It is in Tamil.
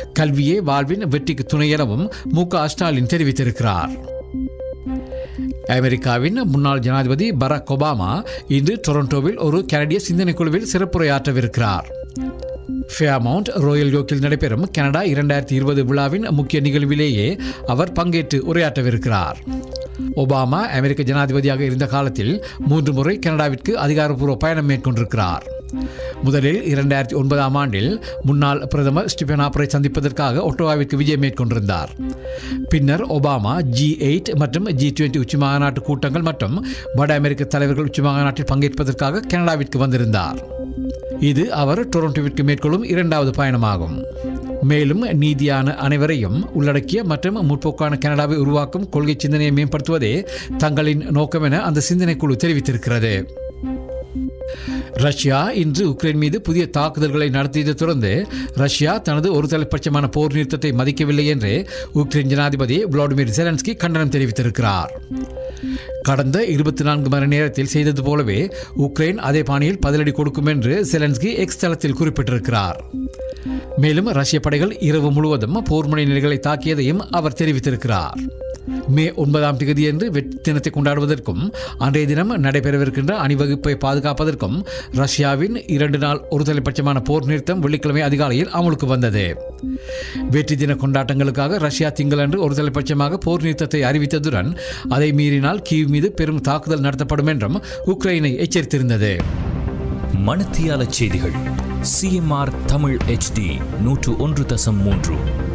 கல்வியே வாழ்வின் வெற்றிக்கு துணை எனவும் மு க ஸ்டாலின் தெரிவித்திருக்கிறார் அமெரிக்காவின் முன்னாள் ஜனாதிபதி பராக் ஒபாமா இன்று டொரண்டோவில் ஒரு கனடிய சிந்தனை குழுவில் சிறப்புரையாற்றவிருக்கிறார் ஃபேமவுண்ட் ராயல் யோக்கில் நடைபெறும் கனடா இரண்டாயிரத்தி இருபது விழாவின் முக்கிய நிகழ்விலேயே அவர் பங்கேற்று உரையாற்றவிருக்கிறார் ஒபாமா அமெரிக்க ஜனாதிபதியாக இருந்த காலத்தில் மூன்று முறை கனடாவிற்கு அதிகாரப்பூர்வ பயணம் மேற்கொண்டிருக்கிறார் முதலில் இரண்டாயிரத்தி ஒன்பதாம் ஆண்டில் முன்னாள் பிரதமர் ஸ்டிபன் ஆப்பரை சந்திப்பதற்காக ஒட்டோவாவிற்கு விஜயம் மேற்கொண்டிருந்தார் பின்னர் ஒபாமா ஜி எயிட் மற்றும் ஜி டுவெண்ட்டி உச்சி மாநாட்டு கூட்டங்கள் மற்றும் வட அமெரிக்க தலைவர்கள் உச்சி மாநாட்டில் பங்கேற்பதற்காக கனடாவிற்கு வந்திருந்தார் இது அவர் டொரண்டோவிற்கு மேற்கொள்ளும் இரண்டாவது பயணமாகும் மேலும் நீதியான அனைவரையும் உள்ளடக்கிய மற்றும் முற்போக்கான கனடாவை உருவாக்கும் கொள்கை சிந்தனையை மேம்படுத்துவதே தங்களின் நோக்கம் என அந்த சிந்தனை குழு தெரிவித்திருக்கிறது ரஷ்யா இன்று உக்ரைன் மீது புதிய தாக்குதல்களை நடத்தியதை தொடர்ந்து ரஷ்யா தனது ஒரு தலைப்பட்சமான போர் நிறுத்தத்தை மதிக்கவில்லை என்று உக்ரைன் ஜனாதிபதி விளாடிமிர் ஜெலன்ஸ்கி கண்டனம் தெரிவித்திருக்கிறார் கடந்த இருபத்தி நான்கு மணி நேரத்தில் செய்தது போலவே உக்ரைன் அதே பாணியில் பதிலடி கொடுக்கும் என்று செலன்ஸ்கி எக்ஸ் தளத்தில் குறிப்பிட்டிருக்கிறார் மேலும் ரஷ்ய படைகள் இரவு முழுவதும் போர்முனை நிலைகளை தாக்கியதையும் அவர் தெரிவித்திருக்கிறார் மே ஒன்பதாம் தேதி என்று வெற்றி தினத்தை கொண்டாடுவதற்கும் அன்றைய தினம் நடைபெறவிருக்கின்ற அணிவகுப்பை பாதுகாப்பதற்கும் ரஷ்யாவின் இரண்டு நாள் ஒரு தலைப்பட்சமான போர் நிறுத்தம் வெள்ளிக்கிழமை அதிகாலையில் அமலுக்கு வந்தது வெற்றி தின கொண்டாட்டங்களுக்காக ரஷ்யா திங்களன்று ஒரு தலைப்பட்சமாக போர் நிறுத்தத்தை அறிவித்ததுடன் அதை மீறினால் கீவ் மீது பெரும் தாக்குதல் நடத்தப்படும் என்றும் உக்ரைனை எச்சரித்திருந்தது மணத்தியால செய்திகள் சிஎம்ஆர் தமிழ் HD நூற்று ஒன்று தசம் மூன்று